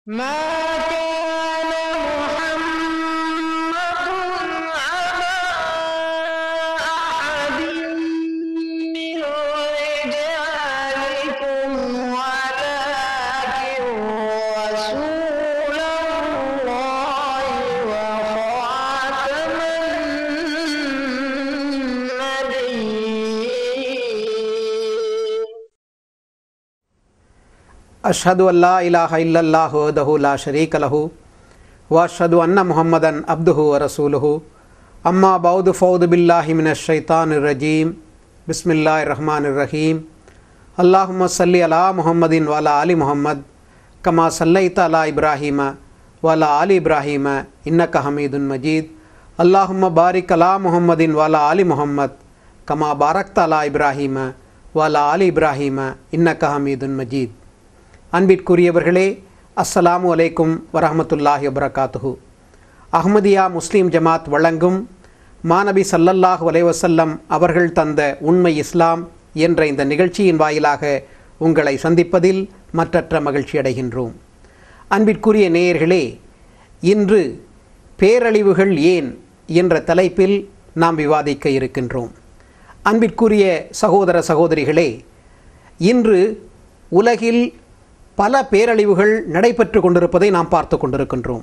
ما كان محمد أبا أحد من رجالكم ولكن رسول الله وخاتم النبيين அஷ்ஹது அல்லா இலாஹ இல்லல்லாஹு வஹ்தஹு லா ஷரீக லஹு வஅஷ்ஹது அன்ன முஹம்மதன் அப்துஹு வ ரசூலுஹு அம்மா பௌது ஃபௌது பில்லாஹி மினஷ் ஷைத்தானிர் ரஜீம் பிஸ்மில்லாஹிர் ரஹ்மானிர் ரஹீம் அல்லாஹும்ம ஸல்லி அலா முஹம்மதின் வலா அலி முஹம்மத் கமா சல்லைத அலா இப்ராஹீம வலா அலி இப்ராஹீம இன்னக்க ஹமீதுன் மஜீத் அல்லாஹும்ம பாரிக் அலா முஹம்மதின் வலா அலி முஹம்மத் கமா பாரக்த அலா இப்ராஹீம வலா அலி இப்ராஹீம இன்னக்க ஹமீதுன் மஜீத் அன்பிற்குரியவர்களே அஸ்ஸலாமு அலைக்கும் வரஹமத்துல்லாஹி வபரகாத்துஹு அஹ்மதியா முஸ்லீம் ஜமாத் வழங்கும் மாநபி ஸல்லல்லாஹு அலைஹி வஸல்லம் அவர்கள் தந்த உண்மை இஸ்லாம் என்ற இந்த நிகழ்ச்சியின் வாயிலாக உங்களை சந்திப்பதில் மற்றற்ற மகிழ்ச்சி அடைகின்றோம் அன்பிற்குரிய நேயர்களே இன்று பேரழிவுகள் ஏன் என்ற தலைப்பில் நாம் விவாதிக்க இருக்கின்றோம் அன்பிற்குரிய சகோதர சகோதரிகளே இன்று உலகில் பல பேரழிவுகள் நடைபெற்று கொண்டிருப்பதை நாம் பார்த்து கொண்டிருக்கின்றோம்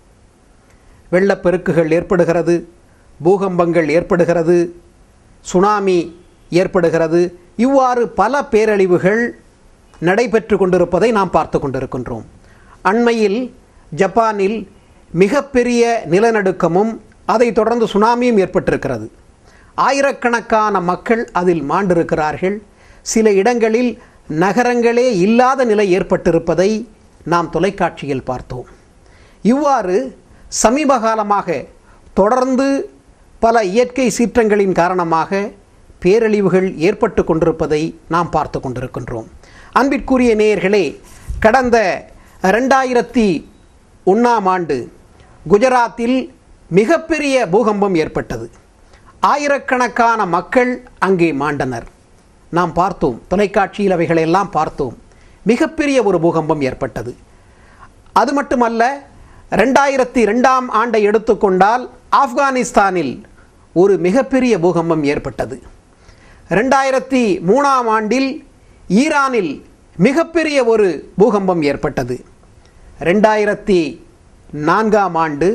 வெள்ளப்பெருக்குகள் ஏற்படுகிறது பூகம்பங்கள் ஏற்படுகிறது சுனாமி ஏற்படுகிறது இவ்வாறு பல பேரழிவுகள் நடைபெற்று கொண்டிருப்பதை நாம் பார்த்து கொண்டிருக்கின்றோம் அண்மையில் ஜப்பானில் மிகப்பெரிய நிலநடுக்கமும் அதைத் தொடர்ந்து சுனாமியும் ஏற்பட்டிருக்கிறது ஆயிரக்கணக்கான மக்கள் அதில் மாண்டிருக்கிறார்கள் சில இடங்களில் நகரங்களே இல்லாத நிலை ஏற்பட்டிருப்பதை நாம் தொலைக்காட்சியில் பார்த்தோம் இவ்வாறு சமீப காலமாக தொடர்ந்து பல இயற்கை சீற்றங்களின் காரணமாக பேரழிவுகள் ஏற்பட்டு கொண்டிருப்பதை நாம் பார்த்து கொண்டிருக்கின்றோம் அன்பிற்குரிய நேயர்களே கடந்த ரெண்டாயிரத்தி ஒன்றாம் ஆண்டு குஜராத்தில் மிகப்பெரிய பூகம்பம் ஏற்பட்டது ஆயிரக்கணக்கான மக்கள் அங்கே மாண்டனர் நாம் பார்த்தோம் தொலைக்காட்சியில் அவைகளெல்லாம் பார்த்தோம் மிகப்பெரிய ஒரு பூகம்பம் ஏற்பட்டது அது மட்டுமல்ல ரெண்டாயிரத்தி ரெண்டாம் ஆண்டை எடுத்துக்கொண்டால் ஆப்கானிஸ்தானில் ஒரு மிகப்பெரிய பூகம்பம் ஏற்பட்டது ரெண்டாயிரத்தி மூணாம் ஆண்டில் ஈரானில் மிகப்பெரிய ஒரு பூகம்பம் ஏற்பட்டது ரெண்டாயிரத்தி நான்காம் ஆண்டு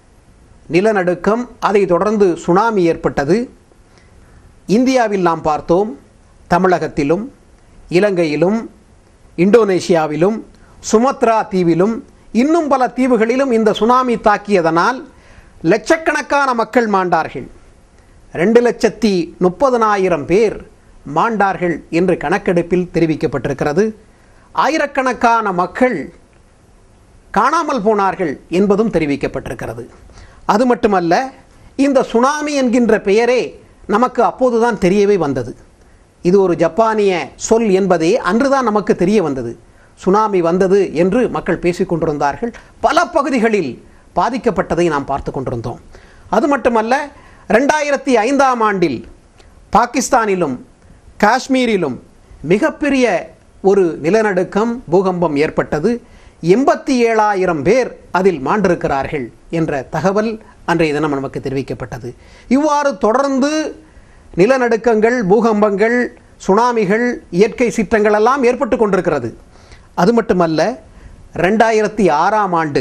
நிலநடுக்கம் அதைத் தொடர்ந்து சுனாமி ஏற்பட்டது இந்தியாவில் நாம் பார்த்தோம் தமிழகத்திலும் இலங்கையிலும் இந்தோனேஷியாவிலும் சுமத்ரா தீவிலும் இன்னும் பல தீவுகளிலும் இந்த சுனாமி தாக்கியதனால் லட்சக்கணக்கான மக்கள் மாண்டார்கள் ரெண்டு லட்சத்தி முப்பதனாயிரம் பேர் மாண்டார்கள் என்று கணக்கெடுப்பில் தெரிவிக்கப்பட்டிருக்கிறது ஆயிரக்கணக்கான மக்கள் காணாமல் போனார்கள் என்பதும் தெரிவிக்கப்பட்டிருக்கிறது அது மட்டுமல்ல இந்த சுனாமி என்கின்ற பெயரே நமக்கு அப்போதுதான் தெரியவே வந்தது இது ஒரு ஜப்பானிய சொல் என்பதே அன்றுதான் நமக்கு தெரிய வந்தது சுனாமி வந்தது என்று மக்கள் பேசிக்கொண்டிருந்தார்கள் பல பகுதிகளில் பாதிக்கப்பட்டதை நாம் பார்த்து கொண்டிருந்தோம் அது மட்டுமல்ல ரெண்டாயிரத்தி ஐந்தாம் ஆண்டில் பாகிஸ்தானிலும் காஷ்மீரிலும் மிகப்பெரிய ஒரு நிலநடுக்கம் பூகம்பம் ஏற்பட்டது எண்பத்தி ஏழாயிரம் பேர் அதில் மாண்டிருக்கிறார்கள் என்ற தகவல் அன்றைய தினம் நமக்கு தெரிவிக்கப்பட்டது இவ்வாறு தொடர்ந்து நிலநடுக்கங்கள் பூகம்பங்கள் சுனாமிகள் இயற்கை சீற்றங்கள் எல்லாம் ஏற்பட்டு கொண்டிருக்கிறது அது மட்டுமல்ல ரெண்டாயிரத்தி ஆறாம் ஆண்டு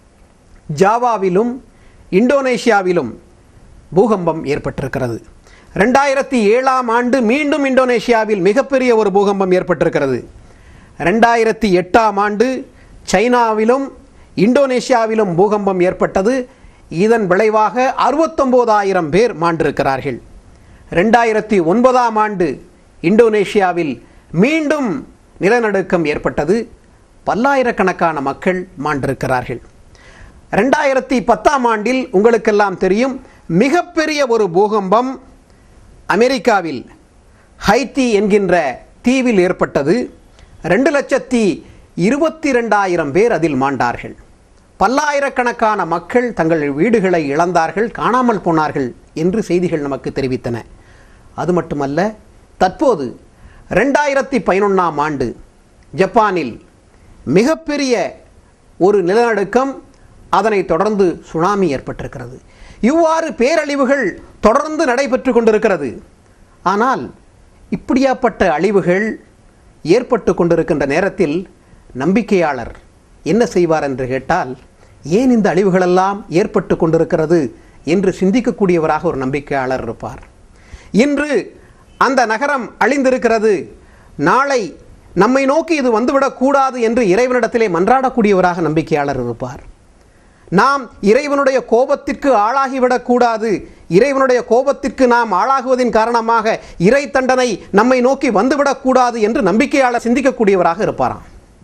ஜாவாவிலும் இந்தோனேஷியாவிலும் பூகம்பம் ஏற்பட்டிருக்கிறது ரெண்டாயிரத்தி ஏழாம் ஆண்டு மீண்டும் இந்தோனேஷியாவில் மிகப்பெரிய ஒரு பூகம்பம் ஏற்பட்டிருக்கிறது ரெண்டாயிரத்தி எட்டாம் ஆண்டு சைனாவிலும் இந்தோனேஷியாவிலும் பூகம்பம் ஏற்பட்டது இதன் விளைவாக அறுபத்தொம்போதாயிரம் பேர் மாண்டிருக்கிறார்கள் ரெண்டாயிரத்தி ஒன்பதாம் ஆண்டு இந்தோனேஷியாவில் மீண்டும் நிலநடுக்கம் ஏற்பட்டது பல்லாயிரக்கணக்கான மக்கள் மாண்டிருக்கிறார்கள் ரெண்டாயிரத்தி பத்தாம் ஆண்டில் உங்களுக்கெல்லாம் தெரியும் மிகப்பெரிய ஒரு பூகம்பம் அமெரிக்காவில் ஹைத்தி என்கின்ற தீவில் ஏற்பட்டது ரெண்டு லட்சத்தி இருபத்தி ரெண்டாயிரம் பேர் அதில் மாண்டார்கள் பல்லாயிரக்கணக்கான மக்கள் தங்கள் வீடுகளை இழந்தார்கள் காணாமல் போனார்கள் என்று செய்திகள் நமக்கு தெரிவித்தன அது மட்டுமல்ல தற்போது ரெண்டாயிரத்தி பதினொன்றாம் ஆண்டு ஜப்பானில் மிகப்பெரிய ஒரு நிலநடுக்கம் அதனைத் தொடர்ந்து சுனாமி ஏற்பட்டிருக்கிறது இவ்வாறு பேரழிவுகள் தொடர்ந்து நடைபெற்று கொண்டிருக்கிறது ஆனால் இப்படியாப்பட்ட அழிவுகள் ஏற்பட்டு கொண்டிருக்கின்ற நேரத்தில் நம்பிக்கையாளர் என்ன செய்வார் என்று கேட்டால் ஏன் இந்த அழிவுகளெல்லாம் ஏற்பட்டு கொண்டிருக்கிறது என்று சிந்திக்கக்கூடியவராக ஒரு நம்பிக்கையாளர் இருப்பார் இன்று அந்த நகரம் அழிந்திருக்கிறது நாளை நம்மை நோக்கி இது வந்துவிடக்கூடாது என்று இறைவனிடத்திலே மன்றாடக்கூடியவராக நம்பிக்கையாளர் இருப்பார் நாம் இறைவனுடைய கோபத்திற்கு ஆளாகிவிடக்கூடாது இறைவனுடைய கோபத்திற்கு நாம் ஆளாகுவதின் காரணமாக இறை தண்டனை நம்மை நோக்கி வந்துவிடக்கூடாது என்று நம்பிக்கையாளர் சிந்திக்கக்கூடியவராக இருப்பாராம்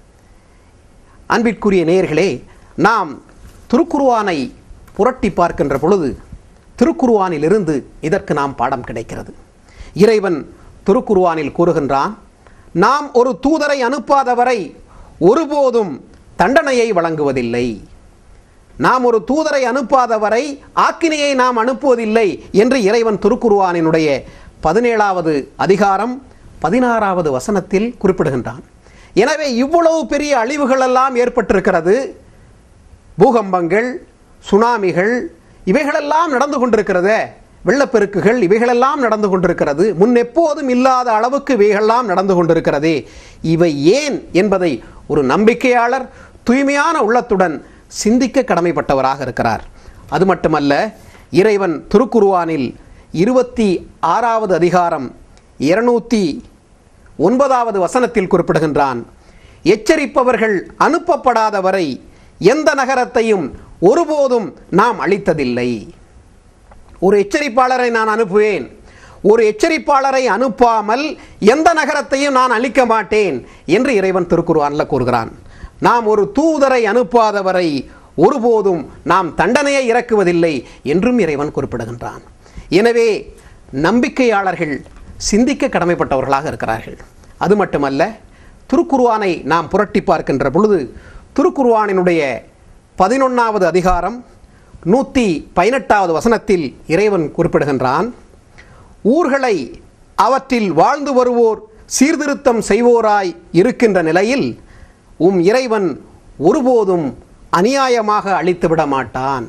அன்பிற்குரிய நேயர்களே நாம் திருக்குருவானை புரட்டி பார்க்கின்ற பொழுது திருக்குருவானிலிருந்து இதற்கு நாம் பாடம் கிடைக்கிறது இறைவன் திருக்குருவானில் கூறுகின்றான் நாம் ஒரு தூதரை அனுப்பாதவரை ஒருபோதும் தண்டனையை வழங்குவதில்லை நாம் ஒரு தூதரை அனுப்பாதவரை ஆக்கினையை நாம் அனுப்புவதில்லை என்று இறைவன் திருக்குருவானினுடைய பதினேழாவது அதிகாரம் பதினாறாவது வசனத்தில் குறிப்பிடுகின்றான் எனவே இவ்வளவு பெரிய அழிவுகளெல்லாம் ஏற்பட்டிருக்கிறது பூகம்பங்கள் சுனாமிகள் இவைகளெல்லாம் நடந்து கொண்டிருக்கிறதே வெள்ளப்பெருக்குகள் இவைகளெல்லாம் நடந்து கொண்டிருக்கிறது முன் எப்போதும் இல்லாத அளவுக்கு இவைகளெல்லாம் நடந்து கொண்டிருக்கிறதே இவை ஏன் என்பதை ஒரு நம்பிக்கையாளர் தூய்மையான உள்ளத்துடன் சிந்திக்க கடமைப்பட்டவராக இருக்கிறார் அது மட்டுமல்ல இறைவன் திருக்குருவானில் இருபத்தி ஆறாவது அதிகாரம் இருநூத்தி ஒன்பதாவது வசனத்தில் குறிப்பிடுகின்றான் எச்சரிப்பவர்கள் அனுப்பப்படாத வரை எந்த நகரத்தையும் ஒருபோதும் நாம் அழித்ததில்லை ஒரு எச்சரிப்பாளரை நான் அனுப்புவேன் ஒரு எச்சரிப்பாளரை அனுப்பாமல் எந்த நகரத்தையும் நான் அழிக்க மாட்டேன் என்று இறைவன் திருக்குர்ஆன்ல கூறுகிறான் நாம் ஒரு தூதரை அனுப்பாதவரை ஒருபோதும் நாம் தண்டனையை இறக்குவதில்லை என்றும் இறைவன் குறிப்பிடுகின்றான் எனவே நம்பிக்கையாளர்கள் சிந்திக்க கடமைப்பட்டவர்களாக இருக்கிறார்கள் அது மட்டுமல்ல திருக்குர்ஆனை நாம் புரட்டி பார்க்கின்ற பொழுது திருக்குர்ஆனினுடைய பதினொன்றாவது அதிகாரம் நூற்றி பதினெட்டாவது வசனத்தில் இறைவன் குறிப்பிடுகின்றான் ஊர்களை அவற்றில் வாழ்ந்து வருவோர் சீர்திருத்தம் செய்வோராய் இருக்கின்ற நிலையில் உம் இறைவன் ஒருபோதும் அநியாயமாக அழித்துவிட மாட்டான்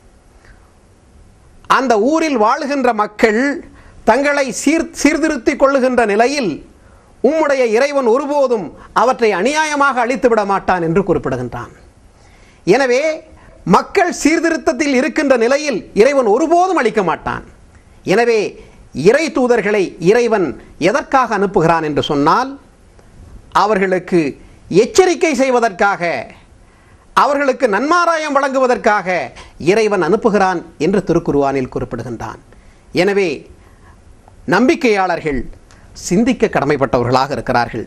அந்த ஊரில் வாழுகின்ற மக்கள் தங்களை சீர் சீர்திருத்திக் கொள்ளுகின்ற நிலையில் உம்முடைய இறைவன் ஒருபோதும் அவற்றை அநியாயமாக அழித்துவிட மாட்டான் என்று குறிப்பிடுகின்றான் எனவே மக்கள் சீர்திருத்தத்தில் இருக்கின்ற நிலையில் இறைவன் ஒருபோதும் அளிக்க மாட்டான் எனவே இறை தூதர்களை இறைவன் எதற்காக அனுப்புகிறான் என்று சொன்னால் அவர்களுக்கு எச்சரிக்கை செய்வதற்காக அவர்களுக்கு நன்மாராயம் வழங்குவதற்காக இறைவன் அனுப்புகிறான் என்று திருக்குருவானில் குறிப்பிடுகின்றான் எனவே நம்பிக்கையாளர்கள் சிந்திக்க கடமைப்பட்டவர்களாக இருக்கிறார்கள்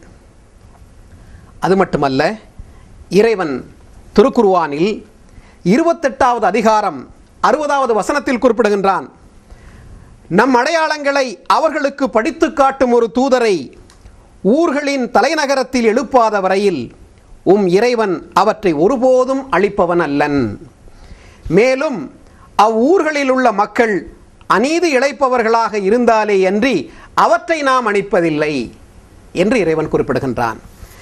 அது மட்டுமல்ல இறைவன் திருக்குருவானில் இருபத்தெட்டாவது அதிகாரம் அறுபதாவது வசனத்தில் குறிப்பிடுகின்றான் நம் அடையாளங்களை அவர்களுக்கு படித்து காட்டும் ஒரு தூதரை ஊர்களின் தலைநகரத்தில் எழுப்பாத வரையில் உம் இறைவன் அவற்றை ஒருபோதும் அழிப்பவன் அல்லன் மேலும் அவ்வூர்களில் உள்ள மக்கள் அநீதி இழைப்பவர்களாக இருந்தாலே அன்றி அவற்றை நாம் அணிப்பதில்லை என்று இறைவன் குறிப்பிடுகின்றான்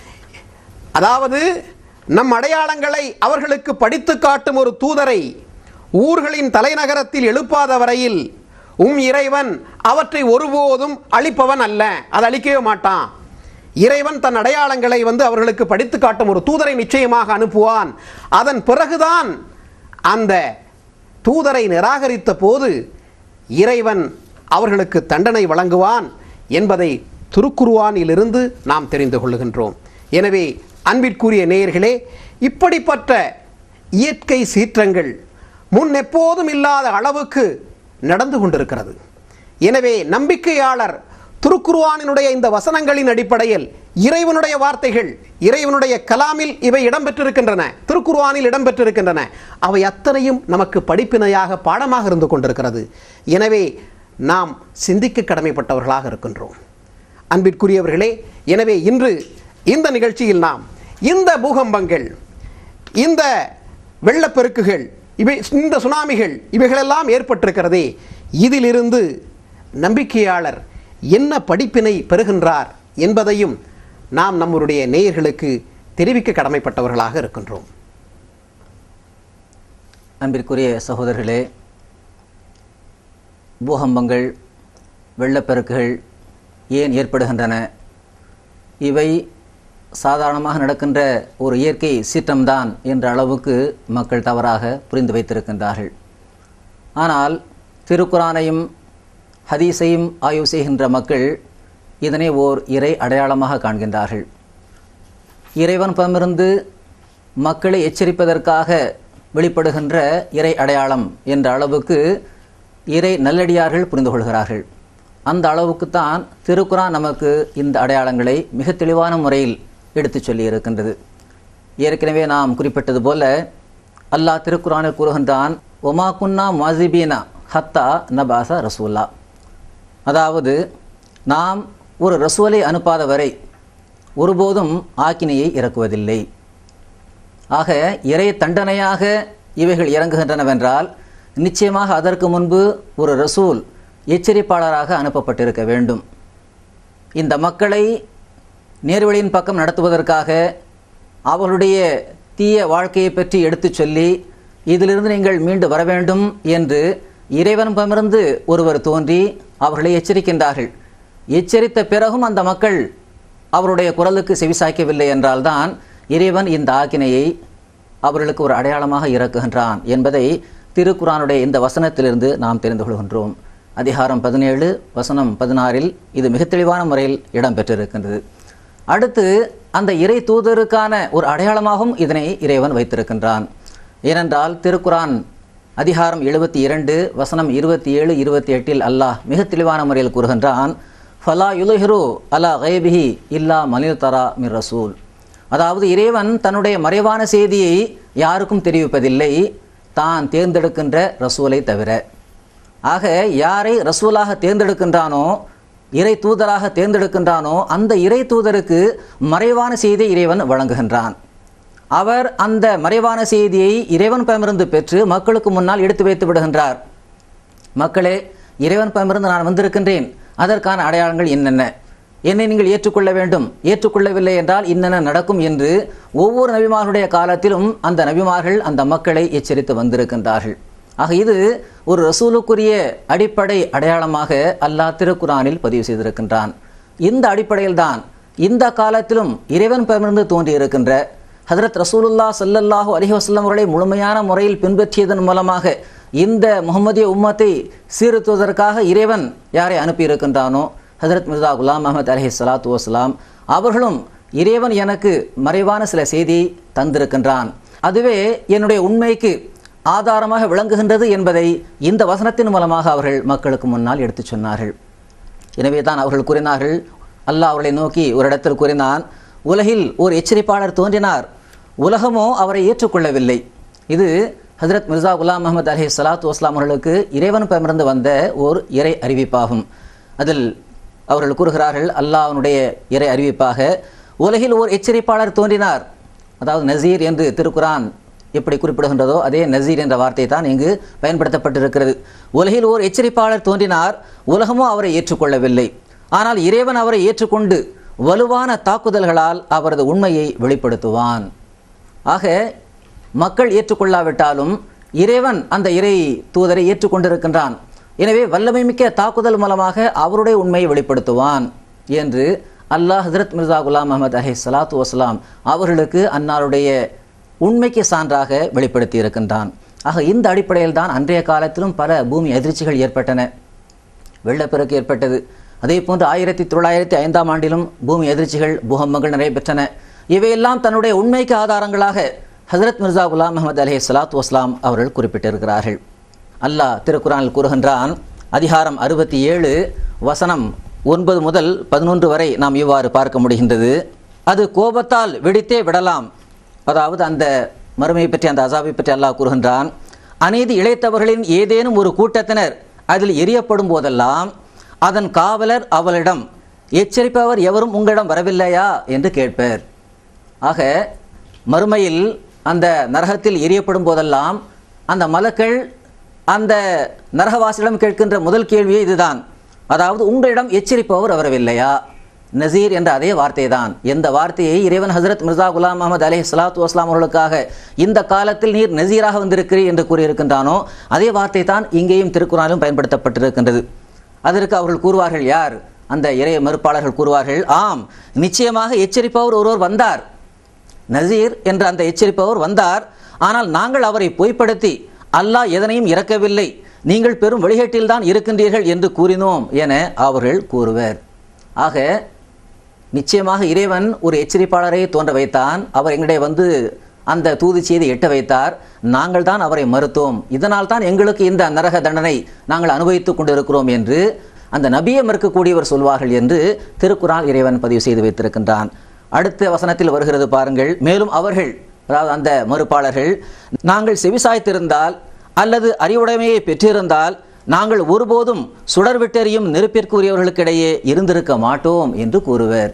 அதாவது நம் அடையாளங்களை அவர்களுக்கு படித்து காட்டும் ஒரு தூதரை ஊர்களின் தலைநகரத்தில் எழுப்பாத வரையில் உம் இறைவன் அவற்றை ஒருபோதும் அழிப்பவன் அல்ல அதை அழிக்கவே மாட்டான் இறைவன் தன் அடையாளங்களை வந்து அவர்களுக்கு படித்து காட்டும் ஒரு தூதரை நிச்சயமாக அனுப்புவான் அதன் பிறகுதான் அந்த தூதரை நிராகரித்த போது இறைவன் அவர்களுக்கு தண்டனை வழங்குவான் என்பதை திருக்குருவானிலிருந்து நாம் தெரிந்து கொள்ளுகின்றோம் எனவே அன்பிற்குரிய நேயர்களே இப்படிப்பட்ட இயற்கை சீற்றங்கள் முன் எப்போதும் இல்லாத அளவுக்கு நடந்து கொண்டிருக்கிறது எனவே நம்பிக்கையாளர் திருக்குருவானினுடைய இந்த வசனங்களின் அடிப்படையில் இறைவனுடைய வார்த்தைகள் இறைவனுடைய கலாமில் இவை இடம்பெற்றிருக்கின்றன திருக்குருவானில் இடம்பெற்றிருக்கின்றன அவை அத்தனையும் நமக்கு படிப்பினையாக பாடமாக இருந்து கொண்டிருக்கிறது எனவே நாம் சிந்திக்க கடமைப்பட்டவர்களாக இருக்கின்றோம் அன்பிற்குரியவர்களே எனவே இன்று இந்த நிகழ்ச்சியில் நாம் இந்த பூகம்பங்கள் இந்த வெள்ளப்பெருக்குகள் இவை இந்த சுனாமிகள் இவைகளெல்லாம் ஏற்பட்டிருக்கிறதே இதிலிருந்து நம்பிக்கையாளர் என்ன படிப்பினை பெறுகின்றார் என்பதையும் நாம் நம்முடைய நேயர்களுக்கு தெரிவிக்க கடமைப்பட்டவர்களாக இருக்கின்றோம் அன்பிற்குரிய சகோதரர்களே பூகம்பங்கள் வெள்ளப்பெருக்குகள் ஏன் ஏற்படுகின்றன இவை சாதாரணமாக நடக்கின்ற ஒரு இயற்கை சீற்றம்தான் என்ற அளவுக்கு மக்கள் தவறாக புரிந்து வைத்திருக்கின்றார்கள் ஆனால் திருக்குரானையும் ஹதீஸையும் ஆய்வு செய்கின்ற மக்கள் இதனை ஓர் இறை அடையாளமாக காண்கின்றார்கள் இறைவன் பதமிருந்து மக்களை எச்சரிப்பதற்காக வெளிப்படுகின்ற இறை அடையாளம் என்ற அளவுக்கு இறை நல்லடியார்கள் புரிந்து கொள்கிறார்கள் அந்த அளவுக்குத்தான் திருக்குரான் நமக்கு இந்த அடையாளங்களை மிக தெளிவான முறையில் எடுத்துச் சொல்லி இருக்கின்றது ஏற்கனவே நாம் குறிப்பிட்டது போல அல்லாஹ் திருக்குரானில் கூறுகின்றான் ஒமா குன்னா மசிபீனா ஹத்தா நபாசா ரசூல்லா அதாவது நாம் ஒரு ரசூலை அனுப்பாத வரை ஒருபோதும் ஆக்கினையை இறக்குவதில்லை ஆக இறை தண்டனையாக இவைகள் இறங்குகின்றனவென்றால் நிச்சயமாக அதற்கு முன்பு ஒரு ரசூல் எச்சரிப்பாளராக அனுப்பப்பட்டிருக்க வேண்டும் இந்த மக்களை நேர்வழியின் பக்கம் நடத்துவதற்காக அவர்களுடைய தீய வாழ்க்கையை பற்றி எடுத்துச் சொல்லி இதிலிருந்து நீங்கள் மீண்டு வர வேண்டும் என்று இறைவனிடமிருந்து ஒருவர் தோன்றி அவர்களை எச்சரிக்கின்றார்கள் எச்சரித்த பிறகும் அந்த மக்கள் அவருடைய குரலுக்கு செவிசாய்க்கவில்லை என்றால்தான் இறைவன் இந்த ஆக்கினையை அவர்களுக்கு ஒரு அடையாளமாக இறக்குகின்றான் என்பதை திருக்குரானுடைய இந்த வசனத்திலிருந்து நாம் தெரிந்து கொள்கின்றோம் அதிகாரம் பதினேழு வசனம் பதினாறில் இது மிக தெளிவான முறையில் இடம்பெற்றிருக்கின்றது அடுத்து அந்த இறை தூதருக்கான ஒரு அடையாளமாகவும் இதனை இறைவன் வைத்திருக்கின்றான் ஏனென்றால் திருக்குரான் அதிகாரம் எழுபத்தி இரண்டு வசனம் இருபத்தி ஏழு இருபத்தி எட்டில் அல்லாஹ் மிக தெளிவான முறையில் கூறுகின்றான் ஃபலா யுலுஹிரு அலா கைபிஹி இல்லா மலிர் தரா மிர் ரசூல் அதாவது இறைவன் தன்னுடைய மறைவான செய்தியை யாருக்கும் தெரிவிப்பதில்லை தான் தேர்ந்தெடுக்கின்ற ரசூலை தவிர ஆக யாரை ரசூலாக தேர்ந்தெடுக்கின்றானோ இறை தூதராக தேர்ந்தெடுக்கின்றானோ அந்த இறை தூதருக்கு மறைவான செய்தியை இறைவன் வழங்குகின்றான் அவர் அந்த மறைவான செய்தியை இறைவன் பயமிருந்து பெற்று மக்களுக்கு முன்னால் எடுத்து வைத்து விடுகின்றார் மக்களே இறைவன் பயமிருந்து நான் வந்திருக்கின்றேன் அதற்கான அடையாளங்கள் என்னென்ன என்னை நீங்கள் ஏற்றுக்கொள்ள வேண்டும் ஏற்றுக்கொள்ளவில்லை என்றால் இன்னென்ன நடக்கும் என்று ஒவ்வொரு நபிமார்களுடைய காலத்திலும் அந்த நபிமார்கள் அந்த மக்களை எச்சரித்து வந்திருக்கின்றார்கள் ஆக இது ஒரு ரசூலுக்குரிய அடிப்படை அடையாளமாக அல்லாஹ் திருக்குரானில் பதிவு செய்திருக்கின்றான் இந்த அடிப்படையில்தான் இந்த காலத்திலும் இறைவன் பெயர்ந்து தோன்றியிருக்கின்ற ஹதரத் ரசூலுல்லா சல்லல்லாஹு அலி வசல்லம் அவர்களை முழுமையான முறையில் பின்பற்றியதன் மூலமாக இந்த முகமதிய உம்மத்தை சீர்துவதற்காக இறைவன் யாரை அனுப்பியிருக்கின்றானோ ஹதரத் மிர்சா குலாம் அஹமத் அலஹி சலாத்து வஸ்லாம் அவர்களும் இறைவன் எனக்கு மறைவான சில செய்தியை தந்திருக்கின்றான் அதுவே என்னுடைய உண்மைக்கு ஆதாரமாக விளங்குகின்றது என்பதை இந்த வசனத்தின் மூலமாக அவர்கள் மக்களுக்கு முன்னால் எடுத்துச் சொன்னார்கள் எனவே தான் அவர்கள் கூறினார்கள் அல்லாஹ் அவர்களை நோக்கி ஒரு இடத்தில் கூறினான் உலகில் ஒரு எச்சரிப்பாளர் தோன்றினார் உலகமோ அவரை ஏற்றுக்கொள்ளவில்லை இது ஹஜரத் மிர்சா குலாம் அஹமது அலி சலாத்து வஸ்லாம் அவர்களுக்கு இறைவன் பெயர்ந்து வந்த ஓர் இறை அறிவிப்பாகும் அதில் அவர்கள் கூறுகிறார்கள் அல்லாஹ்வுடைய இறை அறிவிப்பாக உலகில் ஓர் எச்சரிப்பாளர் தோன்றினார் அதாவது நசீர் என்று திருக்குரான் எப்படி குறிப்பிடுகின்றதோ அதே நசீர் என்ற வார்த்தை தான் இங்கு பயன்படுத்தப்பட்டிருக்கிறது உலகில் ஓர் எச்சரிப்பாளர் தோன்றினார் உலகமோ அவரை ஏற்றுக்கொள்ளவில்லை ஆனால் இறைவன் அவரை ஏற்றுக்கொண்டு வலுவான தாக்குதல்களால் அவரது உண்மையை வெளிப்படுத்துவான் ஆக மக்கள் ஏற்றுக்கொள்ளாவிட்டாலும் இறைவன் அந்த இறை தூதரை ஏற்றுக்கொண்டிருக்கின்றான் எனவே வல்லமை மிக்க தாக்குதல் மூலமாக அவருடைய உண்மையை வெளிப்படுத்துவான் என்று அல்லாஹ் ஹசரத் மிர்சா குலாம் அஹமது அஹி சலாத்து வஸ்லாம் அவர்களுக்கு அன்னாருடைய உண்மைக்கு சான்றாக வெளிப்படுத்தி இருக்கின்றான் ஆக இந்த அடிப்படையில் தான் அன்றைய காலத்திலும் பல பூமி அதிர்ச்சிகள் ஏற்பட்டன வெள்ளப்பெருக்கு ஏற்பட்டது அதே போன்று ஆயிரத்தி தொள்ளாயிரத்தி ஐந்தாம் ஆண்டிலும் பூமி எதிர்ச்சிகள் பூகம்பங்கள் நடைபெற்றன இவையெல்லாம் தன்னுடைய உண்மைக்கு ஆதாரங்களாக ஹசரத் மிர்சா குலாம் அஹமது அலி சலாத் வஸ்லாம் அவர்கள் குறிப்பிட்டிருக்கிறார்கள் அல்லாஹ் திருக்குறானில் கூறுகின்றான் அதிகாரம் அறுபத்தி ஏழு வசனம் ஒன்பது முதல் பதினொன்று வரை நாம் இவ்வாறு பார்க்க முடிகின்றது அது கோபத்தால் வெடித்தே விடலாம் அதாவது அந்த மறுமையை பற்றி அந்த அசாபை பற்றி அல்லாஹ் கூறுகின்றான் அநீதி இழைத்தவர்களின் ஏதேனும் ஒரு கூட்டத்தினர் அதில் எரியப்படும் போதெல்லாம் அதன் காவலர் அவளிடம் எச்சரிப்பவர் எவரும் உங்களிடம் வரவில்லையா என்று கேட்பர் ஆக மறுமையில் அந்த நரகத்தில் எரியப்படும் போதெல்லாம் அந்த மலக்கள் அந்த நரகவாசியிடம் கேட்கின்ற முதல் கேள்வியே இதுதான் அதாவது உங்களிடம் எச்சரிப்பவர் வரவில்லையா நசீர் என்ற அதே வார்த்தை தான் எந்த வார்த்தையை இறைவன் ஹசரத் மிர்சா குலாம் அஹமது அலி சலாத்து வஸ்லாம் அவர்களுக்காக இந்த காலத்தில் நீர் நசீராக வந்திருக்கிறீர் என்று கூறியிருக்கின்றானோ அதே வார்த்தை தான் இங்கேயும் திருக்குறானிலும் பயன்படுத்தப்பட்டிருக்கின்றது அதற்கு அவர்கள் கூறுவார்கள் யார் அந்த இறை மறுப்பாளர்கள் கூறுவார்கள் ஆம் நிச்சயமாக எச்சரிப்பவர் ஒருவர் வந்தார் நசீர் என்ற அந்த எச்சரிப்பவர் வந்தார் ஆனால் நாங்கள் அவரை பொய்ப்படுத்தி அல்லாஹ் எதனையும் இறக்கவில்லை நீங்கள் பெரும் வழிகேட்டில்தான் இருக்கின்றீர்கள் என்று கூறினோம் என அவர்கள் கூறுவர் ஆக நிச்சயமாக இறைவன் ஒரு எச்சரிப்பாளரை தோன்ற வைத்தான் அவர் எங்களிடையே வந்து அந்த தூது செய்தி எட்ட வைத்தார் நாங்கள் தான் அவரை மறுத்தோம் இதனால் தான் எங்களுக்கு இந்த நரக தண்டனை நாங்கள் அனுபவித்துக் கொண்டிருக்கிறோம் என்று அந்த நபியை மறுக்கக்கூடியவர் சொல்வார்கள் என்று திருக்குறான் இறைவன் பதிவு செய்து வைத்திருக்கின்றான் அடுத்த வசனத்தில் வருகிறது பாருங்கள் மேலும் அவர்கள் அதாவது அந்த மறுப்பாளர்கள் நாங்கள் செவிசாய்த்திருந்தால் அல்லது அறிவுடைமையை பெற்றிருந்தால் நாங்கள் ஒருபோதும் சுடர் விட்டெறியும் நெருப்பிற்குரியவர்களுக்கிடையே இருந்திருக்க மாட்டோம் என்று கூறுவர்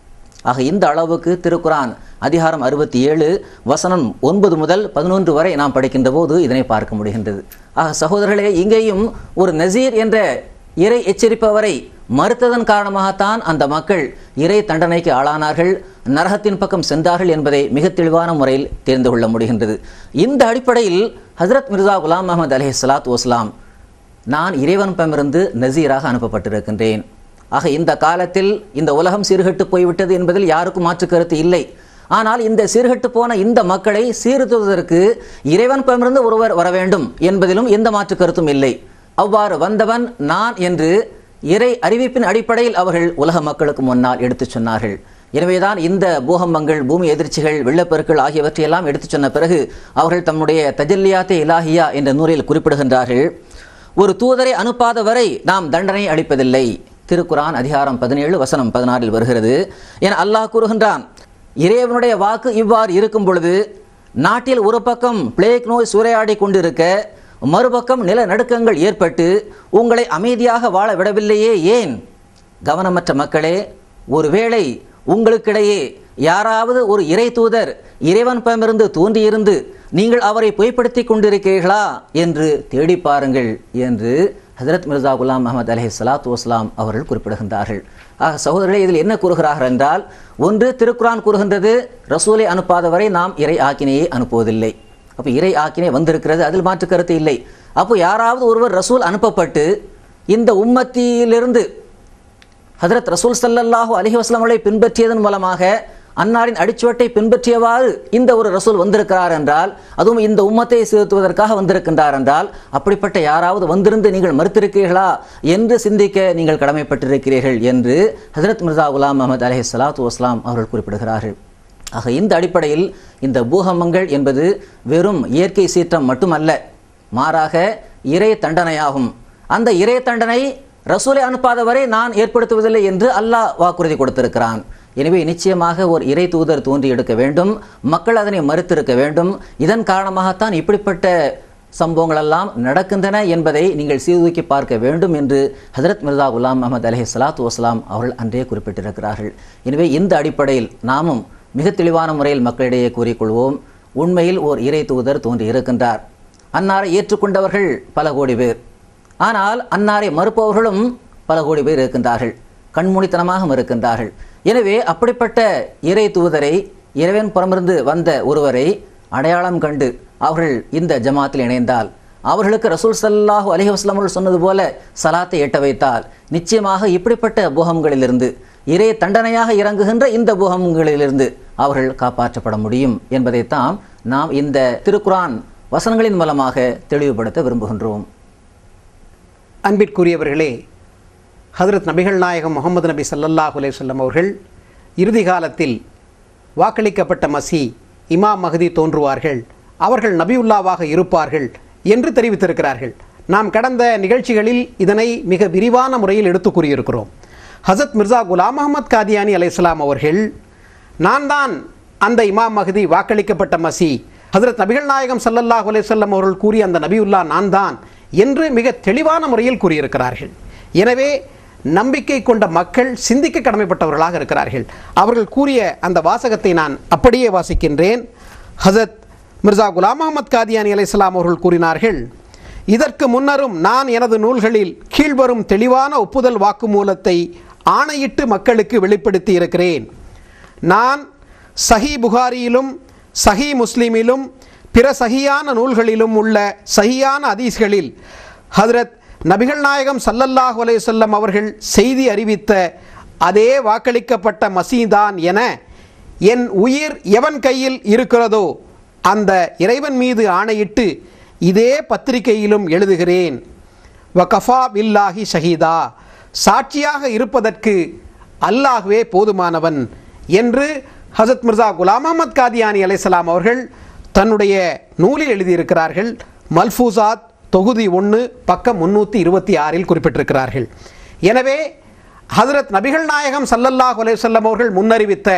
ஆக இந்த அளவுக்கு திருக்குரான் அதிகாரம் அறுபத்தி ஏழு வசனம் ஒன்பது முதல் பதினொன்று வரை நாம் படிக்கின்ற போது இதனை பார்க்க முடிகின்றது ஆக சகோதரர்களே இங்கேயும் ஒரு நசீர் என்ற இறை எச்சரிப்பவரை மறுத்ததன் காரணமாகத்தான் அந்த மக்கள் இறை தண்டனைக்கு ஆளானார்கள் நரகத்தின் பக்கம் சென்றார்கள் என்பதை மிக தெளிவான முறையில் தெரிந்து கொள்ள முடிகின்றது இந்த அடிப்படையில் ஹசரத் மிர்சா குலாம் அஹமது அலி சலாத் வஸ்லாம் நான் இறைவனிடமிருந்து நசீராக அனுப்பப்பட்டிருக்கின்றேன் ஆக இந்த காலத்தில் இந்த உலகம் சீர்கெட்டு போய்விட்டது என்பதில் யாருக்கும் மாற்று கருத்து இல்லை ஆனால் இந்த சீர்கெட்டு போன இந்த மக்களை சீர்துவதற்கு இறைவனிடமிருந்து ஒருவர் வர வேண்டும் என்பதிலும் எந்த மாற்று கருத்தும் இல்லை அவ்வாறு வந்தவன் நான் என்று இறை அறிவிப்பின் அடிப்படையில் அவர்கள் உலக மக்களுக்கு முன்னால் எடுத்துச் சொன்னார்கள் எனவேதான் இந்த பூகம்பங்கள் பூமி எதிர்ச்சிகள் வெள்ளப்பெருக்கள் ஆகியவற்றையெல்லாம் எடுத்துச் சொன்ன பிறகு அவர்கள் தம்முடைய தஜல்லியாத்தே இலாஹியா என்ற நூலில் குறிப்பிடுகின்றார்கள் ஒரு தூதரை அனுப்பாத வரை நாம் தண்டனை அளிப்பதில்லை திருக்குரான் அதிகாரம் பதினேழு வசனம் பதினாறில் வருகிறது என அல்லாஹ் கூறுகின்றான் இறைவனுடைய வாக்கு இவ்வாறு இருக்கும் பொழுது நாட்டில் ஒரு பக்கம் பிளேக் நோய் சூறையாடி கொண்டிருக்க மறுபக்கம் நிலநடுக்கங்கள் ஏற்பட்டு உங்களை அமைதியாக வாழ விடவில்லையே ஏன் கவனமற்ற மக்களே ஒருவேளை உங்களுக்கிடையே யாராவது ஒரு இறை தூதர் இறைவன் பமிருந்து தோன்றியிருந்து நீங்கள் அவரை பொய்ப்படுத்தி கொண்டிருக்கிறீர்களா என்று தேடி பாருங்கள் என்று ஹசரத் மிர்சா குலாம் அஹமது அலஹி சலாத்து வஸ்லாம் அவர்கள் குறிப்பிடுகின்றார்கள் ஆக சகோதரர்களே இதில் என்ன கூறுகிறார்கள் என்றால் ஒன்று திருக்குரான் கூறுகின்றது ரசூலை அனுப்பாதவரை நாம் இறை ஆக்கினையை அனுப்புவதில்லை அப்போ இறை ஆக்கினை வந்திருக்கிறது அதில் மாற்று கருத்து இல்லை அப்போ யாராவது ஒருவர் ரசூல் அனுப்பப்பட்டு இந்த உம்மத்தியிலிருந்து ஹதரத் ரசூல் சல்லல்லாஹு அலஹி வஸ்லாமலை பின்பற்றியதன் மூலமாக அன்னாரின் அடிச்சுவட்டை பின்பற்றியவாறு இந்த ஒரு ரசூல் வந்திருக்கிறார் என்றால் அதுவும் இந்த உம்மத்தை செலுத்துவதற்காக வந்திருக்கின்றார் என்றால் அப்படிப்பட்ட யாராவது வந்திருந்து நீங்கள் மறுத்திருக்கிறீர்களா என்று சிந்திக்க நீங்கள் கடமைப்பட்டிருக்கிறீர்கள் என்று ஹசரத் மிர்சா குலாம் அஹமது அலஹி சலாத்து வஸ்லாம் அவர்கள் குறிப்பிடுகிறார்கள் ஆக இந்த அடிப்படையில் இந்த பூகம்பங்கள் என்பது வெறும் இயற்கை சீற்றம் மட்டுமல்ல மாறாக இறை தண்டனையாகும் அந்த இறை தண்டனை ரசூலை அனுப்பாதவரை நான் ஏற்படுத்துவதில்லை என்று அல்லாஹ் வாக்குறுதி கொடுத்திருக்கிறான் எனவே நிச்சயமாக ஒரு இறை தூதர் தோன்றி எடுக்க வேண்டும் மக்கள் அதனை மறுத்திருக்க வேண்டும் இதன் காரணமாகத்தான் இப்படிப்பட்ட சம்பவங்கள் எல்லாம் நடக்கின்றன என்பதை நீங்கள் சீர்தூக்கி பார்க்க வேண்டும் என்று ஹசரத் மிர்சா குலாம் அஹமது அலஹி சலாத்து வஸ்லாம் அவர்கள் அன்றே குறிப்பிட்டிருக்கிறார்கள் எனவே இந்த அடிப்படையில் நாமும் மிக தெளிவான முறையில் மக்களிடையே கூறிக்கொள்வோம் உண்மையில் ஓர் இறை தூதர் தோன்றி இருக்கின்றார் அன்னாரை ஏற்றுக்கொண்டவர்கள் பல கோடி பேர் ஆனால் அன்னாரை மறுப்பவர்களும் பல கோடி பேர் இருக்கின்றார்கள் கண்மூடித்தனமாக இருக்கின்றார்கள் எனவே அப்படிப்பட்ட இறை தூதரை இறைவன் புறமிருந்து வந்த ஒருவரை அடையாளம் கண்டு அவர்கள் இந்த ஜமாத்தில் இணைந்தால் அவர்களுக்கு ரசூல் சல்லாஹூ அலஹி வஸ்லாம் அவர்கள் சொன்னது போல சலாத்தை எட்ட வைத்தால் நிச்சயமாக இப்படிப்பட்ட பூகங்களிலிருந்து இறை தண்டனையாக இறங்குகின்ற இந்த பூகங்களிலிருந்து அவர்கள் காப்பாற்றப்பட முடியும் என்பதைத்தான் நாம் இந்த திருக்குரான் வசனங்களின் மூலமாக தெளிவுபடுத்த விரும்புகின்றோம் அன்பிற்குரியவர்களே ஹதரத் நபிகள் நாயகம் முகமது நபி ஸல்லல்லாஹு அலைஹி வஸல்லம் அவர்கள் இறுதி காலத்தில் வாக்களிக்கப்பட்ட மசி இமாம் மஹதி தோன்றுவார்கள் அவர்கள் நபியுல்லாவாக இருப்பார்கள் என்று தெரிவித்திருக்கிறார்கள் நாம் கடந்த நிகழ்ச்சிகளில் இதனை மிக விரிவான முறையில் எடுத்து கூறியிருக்கிறோம் ஹசரத் மிர்சா குலாம் அஹமத் காதியானி அலைஹிஸ்ஸலாம் அவர்கள் நான் தான் அந்த இமாம் மஹதி வாக்களிக்கப்பட்ட மசி ஹசரத் நபிகள் நாயகம் ஸல்லல்லாஹு அலைஹி வஸல்லம் அவர்கள் கூறிய அந்த நபியுல்லா நான் தான் என்று மிக தெளிவான முறையில் கூறியிருக்கிறார்கள் எனவே நம்பிக்கை கொண்ட மக்கள் சிந்திக்க கடமைப்பட்டவர்களாக இருக்கிறார்கள் அவர்கள் கூறிய அந்த வாசகத்தை நான் அப்படியே வாசிக்கின்றேன் ஹசரத் மிர்சா குலாம் அஹமத் காதியானி அலைஹிஸ்ஸலாம் அவர்கள் கூறினார்கள் இதற்கு முன்னரும் நான் எனது நூல்களில் கீழ்வரும் தெளிவான ஒப்புதல் வாக்குமூலத்தை ஆணையிட்டு மக்களுக்கு வெளிப்படுத்தி இருக்கிறேன் நான் சஹி புகாரியிலும் சஹி முஸ்லிமிலும் பிற சஹியான நூல்களிலும் உள்ள சஹியான அதீஸ்களில் ஹதரத் நபிகள் நாயகம் சல்லல்லாஹு அலைஹி வஸல்லம் அவர்கள் செய்தி அறிவித்த அதே வாக்களிக்கப்பட்ட மசீதான் என என் உயிர் எவன் கையில் இருக்கிறதோ அந்த இறைவன் மீது ஆணையிட்டு இதே பத்திரிகையிலும் எழுதுகிறேன் வகஃபா பில்லாஹி ஷஹீதா சாட்சியாக இருப்பதற்கு அல்லாஹ்வே போதுமானவன் என்று ஹசரத் மிர்சா குலாம் அஹமத் காதியானி அலைசலாம் அவர்கள் தன்னுடைய நூலில் எழுதியிருக்கிறார்கள் மல்ஃபூசாத் தொகுதி ஒன்று பக்கம் முன்னூற்றி இருபத்தி ஆறில் குறிப்பிட்டிருக்கிறார்கள் எனவே ஹசரத் நபிகள் நாயகம் சல்லல்லாஹு அலைஹி வஸல்லம் அவர்கள் முன்னறிவித்த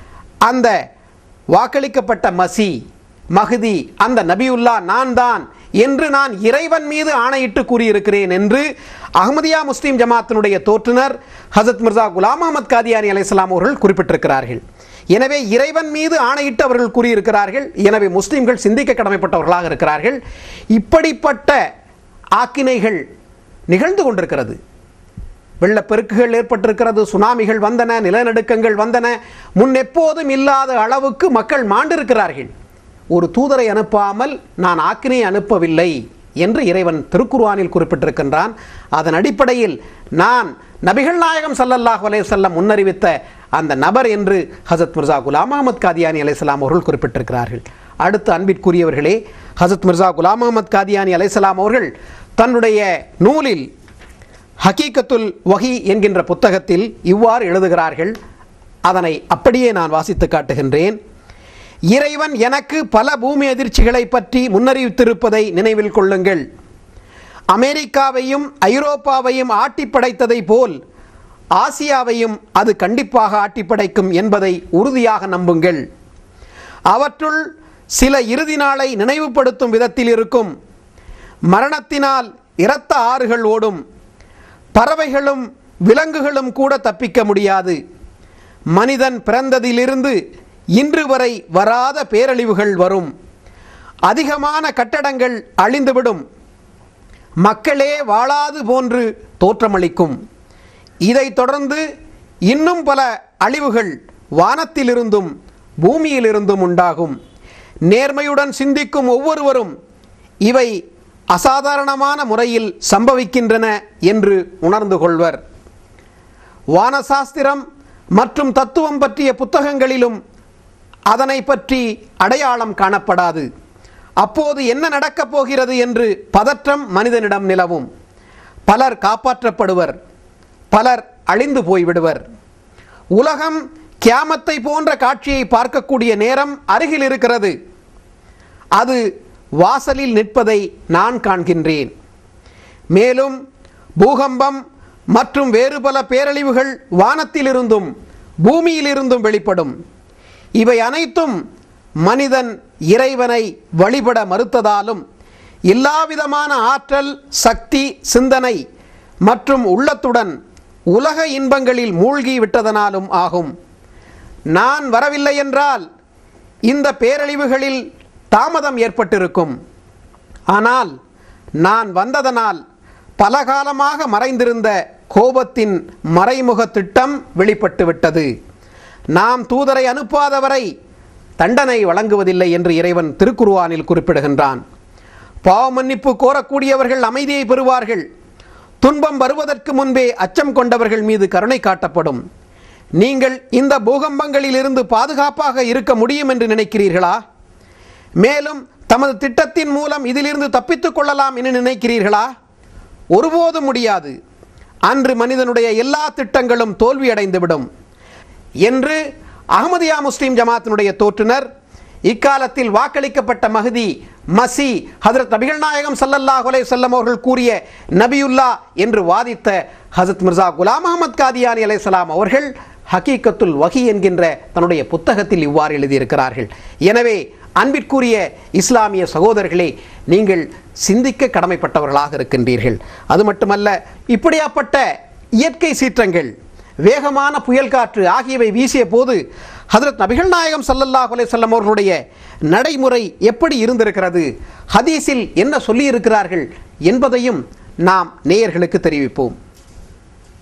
அந்த வாக்களிக்கப்பட்ட மசி மஹதி அந்த நபியுல்லா நான் தான் என்று நான் இறைவன் மீது ஆணையிட்டு கூறியிருக்கிறேன் என்று அஹ்மதியா முஸ்லீம் ஜமாத்தினுடைய தோற்றுனர் ஹசரத் மிர்சா குலாம் அஹமத் காதியானி அலைஹிஸ்ஸலாம் அவர்கள் குறிப்பிட்டிருக்கிறார்கள் எனவே இறைவன் மீது ஆணையிட்டு அவர்கள் கூறியிருக்கிறார்கள் எனவே முஸ்லீம்கள் சிந்திக்க கடமைப்பட்டவர்களாக இருக்கிறார்கள் இப்படிப்பட்ட ஆக்கினைகள் நிகழ்ந்து கொண்டிருக்கிறது வெள்ளப்பெருக்குகள் ஏற்பட்டிருக்கிறது சுனாமிகள் வந்தன நிலநடுக்கங்கள் வந்தன முன் எப்போதும் இல்லாத அளவுக்கு மக்கள் மாண்டிருக்கிறார்கள் ஒரு தூதரை அனுப்பாமல் நான் ஆக்கினை அனுப்பவில்லை என்று இறைவன் திருக்குர்ஆனில் குறிப்பிட்டிருக்கின்றான் அதன் அடிப்படையில் நான் நபிகள் நாயகம் ஸல்லல்லாஹு அலைஹி வஸல்லம் முன்னறிவித்த அந்த நபர் என்று ஹசரத் மிர்சா குலாம் அஹமத் காதியானி அலைஹிஸ்ஸலாம் அவர்கள் குறிப்பிட்டிருக்கிறார்கள் அடுத்து அன்பிற்குரியவர்களே ஹசரத் மிர்சா குலாம் அஹமத் காதியானி அலைஹிஸ்ஸலாம் அவர்கள் தன்னுடைய நூலில் ஹகீகத்துல் வஹி என்கின்ற புத்தகத்தில் இவ்வாறு எழுதுகிறார்கள் அதனை அப்படியே நான் வாசித்து காட்டுகின்றேன் இறைவன் எனக்கு பல பூமி அதிர்ச்சிகளை பற்றி முன்னறிவித்திருப்பதை நினைவில் கொள்ளுங்கள் அமெரிக்காவையும் ஐரோப்பாவையும் ஆட்டி படைத்ததை போல் ஆசியாவையும் அது கண்டிப்பாக ஆட்டி படைக்கும் என்பதை உறுதியாக நம்புங்கள் அவற்றுள் சில இறுதி நாளை நினைவுபடுத்தும் விதத்தில் இருக்கும் மரணத்தினால் இரத்த ஆறுகள் ஓடும் பறவைகளும் விலங்குகளும் கூட தப்பிக்க முடியாது மனிதன் பிறந்ததிலிருந்து இன்று வரை வராத பேரழிவுகள் வரும் அதிகமான கட்டடங்கள் அழிந்துவிடும் மக்களே வாழாது போன்று தோற்றமளிக்கும் இதைத் தொடர்ந்து இன்னும் பல அழிவுகள் வானத்திலிருந்தும் பூமியிலிருந்தும் உண்டாகும் நேர்மையுடன் சிந்திக்கும் ஒவ்வொருவரும் இவை அசாதாரணமான முறையில் சம்பவிக்கின்றன என்று உணர்ந்து கொள்வர் வானசாஸ்திரம் மற்றும் தத்துவம் பற்றிய புத்தகங்களிலும் அதனை பற்றி அடையாளம் காணப்படாது அப்போது என்ன நடக்கப் போகிறது என்று பதற்றம் மனிதனிடம் நிலவும் பலர் காப்பாற்றப்படுவர் பலர் அழிந்து போய்விடுவர் உலகம் கியாமத்தை போன்ற காட்சியை பார்க்கக்கூடிய நேரம் அருகில் இருக்கிறது அது வாசலில் நிற்பதை நான் காண்கின்றேன் மேலும் பூகம்பம் மற்றும் வேறு பல பேரழிவுகள் வானத்திலிருந்தும் பூமியிலிருந்தும் வெளிப்படும் இவை அனைத்தும் மனிதன் இறைவனை வழிபட மறுத்ததாலும் எல்லாவிதமான ஆற்றல் சக்தி சிந்தனை மற்றும் உள்ளத்துடன் உலக இன்பங்களில் மூழ்கி விட்டதனாலும் ஆகும் நான் வரவில்லை என்றால் இந்த பேரழிவுகளில் தாமதம் ஏற்பட்டிருக்கும் ஆனால் நான் வந்ததனால் பல காலமாக மறைந்திருந்த கோபத்தின் மறைமுக திட்டம் வெளிப்பட்டு விட்டது நாம் தூதரை அனுப்பாதவரை தண்டனை வழங்குவதில்லை என்று இறைவன் திருக்குருவானில் குறிப்பிடுகின்றான் பாவ மன்னிப்பு கோரக்கூடியவர்கள் அமைதியை பெறுவார்கள் துன்பம் வருவதற்கு முன்பே அச்சம் கொண்டவர்கள் மீது கருணை காட்டப்படும் நீங்கள் இந்த பூகம்பங்களில் இருந்து பாதுகாப்பாக இருக்க முடியும் என்று நினைக்கிறீர்களா மேலும் தமது திட்டத்தின் மூலம் இதிலிருந்து தப்பித்துக் கொள்ளலாம் என நினைக்கிறீர்களா ஒருபோதும் முடியாது அன்று மனிதனுடைய எல்லா திட்டங்களும் தோல்வியடைந்துவிடும் என்று அகமதியா முஸ்லீம் ஜமாத்தினுடைய தோற்றுனர் இக்காலத்தில் வாக்களிக்கப்பட்ட மஹதி மசி ஹதரத் நபிகள் நாயகம் சல்லல்லாஹு அலைஹி வஸல்லம் அவர்கள் கூறிய நபியுல்லா என்று வாதித்த ஹசரத் மிர்சா குலாம் அஹமத் காதியானி அலைஹிஸ்ஸலாம் அவர்கள் ஹகீகத்துல் வஹி என்கின்ற தன்னுடைய புத்தகத்தில் இவ்வாறு எழுதியிருக்கிறார்கள் எனவே அன்பிற்குரிய இஸ்லாமிய சகோதரர்களே நீங்கள் சிந்திக்க கடமைப்பட்டவர்களாக இருக்கின்றீர்கள் அது மட்டுமல்ல இப்படியாப்பட்ட இயற்கை சீற்றங்கள் வேகமான புயல் காற்று ஆகியவை வீசிய போது ஹதரத் நபிகள் நாயகம் ஸல்லல்லாஹு அலைஹி வஸல்லம் அவர்களுடைய நடைமுறை எப்படி இருந்திருக்கிறது ஹதீஸில் என்ன சொல்லியிருக்கிறார்கள் என்பதையும் நாம் நேயர்களுக்கு தெரிவிப்போம்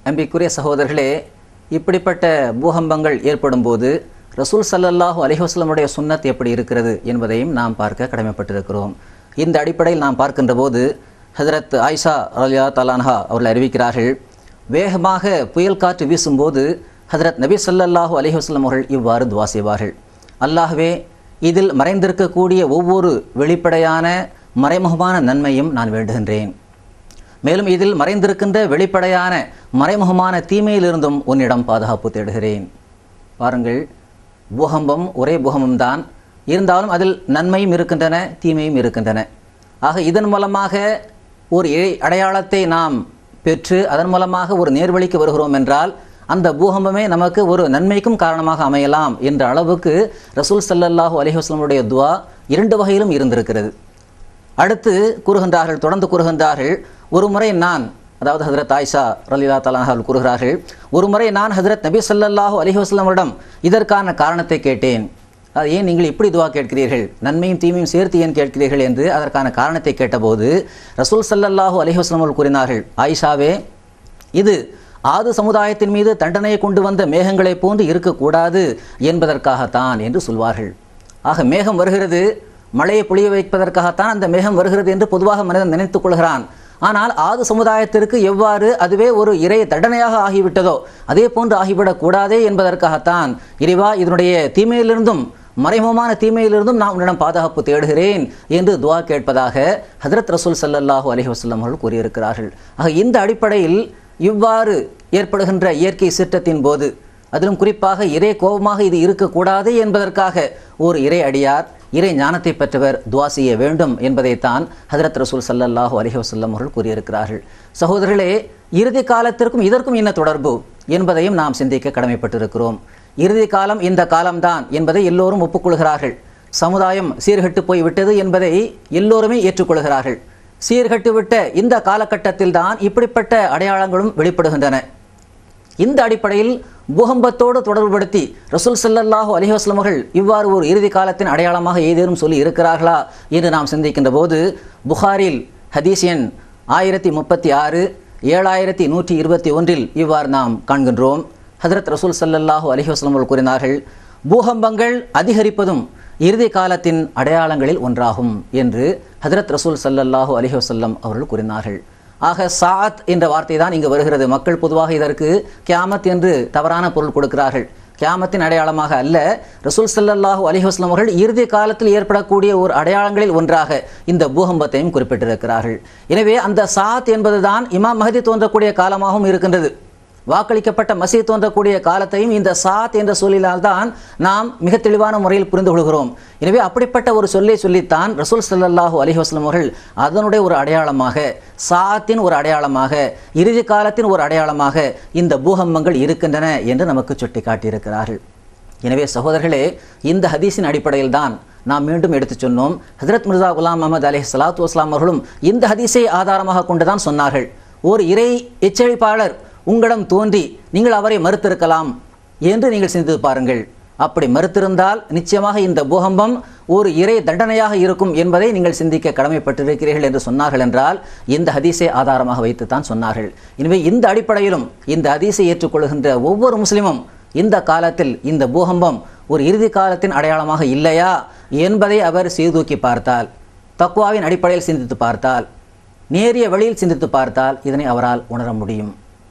அன்பிற்குரிய சகோதரர்களே இப்படிப்பட்ட பூகம்பங்கள் ஏற்படும் போது ரசூல் சல்லல்லாஹு அலைஹுஸ்லமுடைய சுன்னத் எப்படி இருக்கிறது என்பதையும் நாம் பார்க்க கடமைப்பட்டிருக்கிறோம் இந்த அடிப்படையில் நாம் பார்க்கின்ற போது ஹஜரத் ஆயிஷா ரலியா தலான்ஹா அவர்கள் அறிவிக்கிறார்கள் வேகமாக புயல் காற்று வீசும்போது ஹஜரத் நபி ஸல்லல்லாஹு அலைஹி வஸல்லம் அவர்கள் இவ்வாறு துவா செய்வார்கள் அல்லாஹ்வே இதில் மறைந்திருக்கக்கூடிய ஒவ்வொரு வெளிப்படையான மறைமுகமான நன்மையும் நான் வேண்டுகின்றேன் மேலும் இதில் மறைந்திருக்கின்ற வெளிப்படையான மறைமுகமான தீமையிலிருந்தும் உன்னிடம் பாதுகாப்பு தேடுகிறேன் பாருங்கள் பூகம்பம் ஒரே பூகம்பம்தான் இருந்தாலும் அதில் நன்மையும் இருக்கின்றன தீமையும் இருக்கின்றன ஆக இதன் மூலமாக ஒரு இழை அடையாளத்தை நாம் பெற்று அதன் மூலமாக ஒரு நேர்வழிக்கு வருகிறோம் என்றால் அந்த பூகம்பமே நமக்கு ஒரு நன்மைக்கும் காரணமாக அமையலாம் என்ற அளவுக்கு ரசூல் ஸல்லல்லாஹு அலைஹி வஸல்லமுடைய துவா இரண்டு வகையிலும் இருந்திருக்கிறது அடுத்து கூறுகின்றார்கள் தொடர்ந்து கூறுகின்றார்கள் ஒரு முறை நான் அதாவது ஹஜரத் ஆயிஷா ரலிலா தலாஹால் கூறுகிறார்கள் ஒரு முறை நான் ஹஜரத் நபி ஸல்லல்லாஹு அலைஹி வஸல்லமிடம் இதற்கான காரணத்தை கேட்டேன் அது ஏன் நீங்கள் இப்படி துவா கேட்கிறீர்கள் நன்மையும் தீமையும் சேர்த்து ஏன் கேட்கிறீர்கள் என்று அதற்கான காரணத்தை கேட்டபோது ரசூல் ஸல்லல்லாஹு அலைஹி வஸல்லம் அவர்கள் கூறினார்கள் ஆயிஷாவே இது ஆது சமுதாயத்தின் மீது தண்டனையை கொண்டு வந்த மேகங்களைப் போன்று இருக்கக்கூடாது என்பதற்காகத்தான் என்று சொல்வார்கள் ஆக மேகம் வருகிறது மழையை பொழிய வைப்பதற்காகத்தான் அந்த மேகம் வருகிறது என்று பொதுவாக மனிதன் நினைத்துக் கொள்கிறான் ஆனால் ஆது சமுதாயத்திற்கு எவ்வாறு அதுவே ஒரு இறை தண்டனையாக ஆகிவிட்டதோ அதே போன்று ஆகிவிடக் கூடாதே என்பதற்காகத்தான் இறைவா இதனுடைய தீமையிலிருந்தும் மறைமுகமான தீமையிலிருந்தும் நான் உன்னிடம் பாதுகாப்பு தேடுகிறேன் என்று துவா கேட்பதாக ஹஜரத் ரசூல் ஸல்லல்லாஹு அலைஹி வஸல்லம் அவர்கள் கூறியிருக்கிறார்கள் ஆக இந்த அடிப்படையில் இவ்வாறு ஏற்படுகின்ற இயற்கை சீற்றத்தின் போது அதிலும் குறிப்பாக இறை கோபமாக இது இருக்கக்கூடாது என்பதற்காக ஒரு இறை அடியார் இறை ஞானத்தை பெற்றவர் துவா செய்ய வேண்டும் என்பதைத்தான் ஹஜரத் ரசூல் ஸல்லல்லாஹு அலைஹி வஸல்லம் அவர்கள் கூறியிருக்கிறார்கள் சகோதரர்களே இறுதி காலத்திற்கும் இதற்கும் என்ன தொடர்பு என்பதையும் நாம் சிந்திக்க கடமைப்பட்டிருக்கிறோம் இறுதி காலம் இந்த காலம்தான் என்பதை எல்லோரும் ஒப்புக்கொள்கிறார்கள் சமுதாயம் சீர்கெட்டு போய் விட்டது என்பதை எல்லோருமே ஏற்றுக்கொள்கிறார்கள் சீர்கெட்டு விட்ட இந்த காலகட்டத்தில் தான் இப்படிப்பட்ட அடையாளங்களும் வெளிப்படுகின்றன இந்த அடிப்படையில் பூகம்பத்தோடு தொடர்புபடுத்தி ரசூல் ஸல்லல்லாஹு அலைஹி வஸல்லம் அவர்கள் இவ்வாறு ஒரு இறுதி காலத்தின் அடையாளமாக ஏதேனும் சொல்லி இருக்கிறார்களா என்று நாம் சிந்திக்கின்ற போது புகாரில் ஹதீஸ் எண் ஆயிரத்தி முப்பத்தி ஆறு ஏழாயிரத்தி நூற்றி இருபத்தி ஒன்றில் இவ்வாறு நாம் காண்கின்றோம் ஹஜரத் ரசூல் ஸல்லல்லாஹு அலைஹி வஸல்லம் அவர்கள் கூறினார்கள் பூகம்பங்கள் அதிகரிப்பதும் இறுதி காலத்தின் அடையாளங்களில் ஒன்றாகும் என்று ஹஜரத் ரசூல் ஸல்லல்லாஹு அலைஹி வஸல்லம் அவர்கள் கூறினார்கள் ஆக சாத் என்ற வார்த்தை தான் இங்கு வருகிறது மக்கள் பொதுவாக இதற்கு கியாமத் என்று தவறான பொருள் கொடுக்கிறார்கள் கியாமத்தின் அடையாளமாக அல்ல ரசூல் ஸல்லல்லாஹு அலைஹி வஸல்லம் அவர்கள் இறுதி காலத்தில் ஏற்படக்கூடிய ஒரு அடையாளங்களில் ஒன்றாக இந்த பூகம்பத்தையும் குறிப்பிட்டிருக்கிறார்கள் எனவே அந்த சாத் என்பதுதான் இமாம் மஹதி தோன்றக்கூடிய காலமாகவும் இருக்கின்றது வாக்களிக்கப்பட்ட மசீ தோன்றக்கூடிய காலத்தையும் இந்த சாத் என்ற சொல்லினால் தான் நாம் மிக தெளிவான முறையில் புரிந்து கொள்கிறோம் எனவே அப்படிப்பட்ட ஒரு சொல்லை சொல்லித்தான் ரசூல் ஸல்லல்லாஹு அலைஹி வஸல்லம் அவர்கள் அதனுடைய ஒரு அடையாளமாக சாத்தின் ஒரு அடையாளமாக இறுதி காலத்தின் ஒரு அடையாளமாக இந்த பூகம்பங்கள் இருக்கின்றன என்று நமக்கு சுட்டி காட்டியிருக்கிறார்கள் எனவே சகோதரர்களே இந்த ஹதீஸின் அடிப்படையில் தான் நாம் மீண்டும் எடுத்துச் சொன்னோம் ஹஜரத் மிர்சா குலாம் முகமது அலி சலாத்து வஸ்லாம் அவர்களும் இந்த ஹதீஸை ஆதாரமாக கொண்டுதான் சொன்னார்கள் ஒரு இறை எச்சரிப்பாளர் உங்களிடம் தோன்றி நீங்கள் அவரை மறுத்திருக்கலாம் என்று நீங்கள் சிந்தித்து பாருங்கள் அப்படி மறுத்திருந்தால் நிச்சயமாக இந்த பூகம்பம் ஒரு இறை தண்டனையாக இருக்கும் என்பதை நீங்கள் சிந்திக்க கடமைப்பட்டிருக்கிறீர்கள் என்று சொன்னார்கள் என்றால் இந்த ஹதீஸை ஆதாரமாக வைத்துத்தான் சொன்னார்கள் எனவே இந்த அடிப்படையிலும் இந்த ஹதீஸை ஏற்றுக்கொள்கின்ற ஒவ்வொரு முஸ்லிமும் இந்த காலத்தில் இந்த பூகம்பம் ஒரு இறுதி காலத்தின் அடையாளமாக இல்லையா என்பதை அவர் சீர்தூக்கி பார்த்தால் தக்குவாவின் அடிப்படையில் சிந்தித்து பார்த்தால் நேரிய வழியில் சிந்தித்து பார்த்தால் இதனை அவரால் உணர முடியும்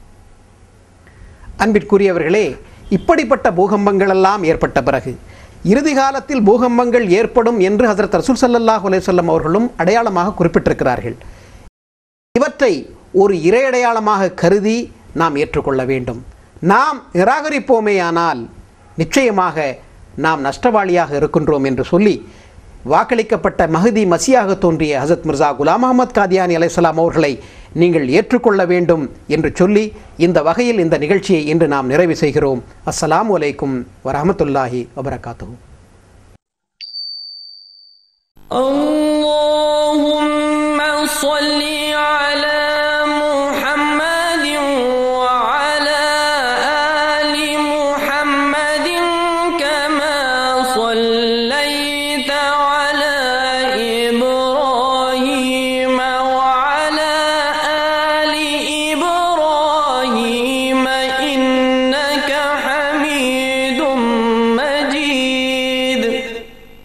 அன்பிற்குரியவர்களே இப்படிப்பட்ட பூகம்பங்கள் எல்லாம் ஏற்பட்ட பிறகு இறுதி காலத்தில் பூகம்பங்கள் ஏற்படும் என்று ஹசரத் ரசூல் ஸல்லல்லாஹு அலைஹி வஸல்லம் அவர்களும் அடையாளமாக குறிப்பிட்டிருக்கிறார்கள் இவற்றை ஒரு இறையடையாளமாக கருதி நாம் ஏற்றுக்கொள்ள வேண்டும் நாம் நிராகரிப்போமேயானால் நிச்சயமாக நாம் நஷ்டவாளியாக இருக்கின்றோம் என்று சொல்லி வாக்களிக்கப்பட்ட மஹதி மசியாக தோன்றிய ஹசரத் மிர்சா குலாம் அகமது காதியானி அலைஹிஸ்ஸலாம் அவர்களை நீங்கள் ஏற்றுக்கொள்ள வேண்டும் என்று சொல்லி இந்த வகையில் இந்த நிகழ்ச்சியை இன்று நாம் நிறைவு செய்கிறோம் அஸ்ஸலாமு அலைக்கும் வரஹமத்துல்லாஹி வபரகாத்துஹு اللهم صل على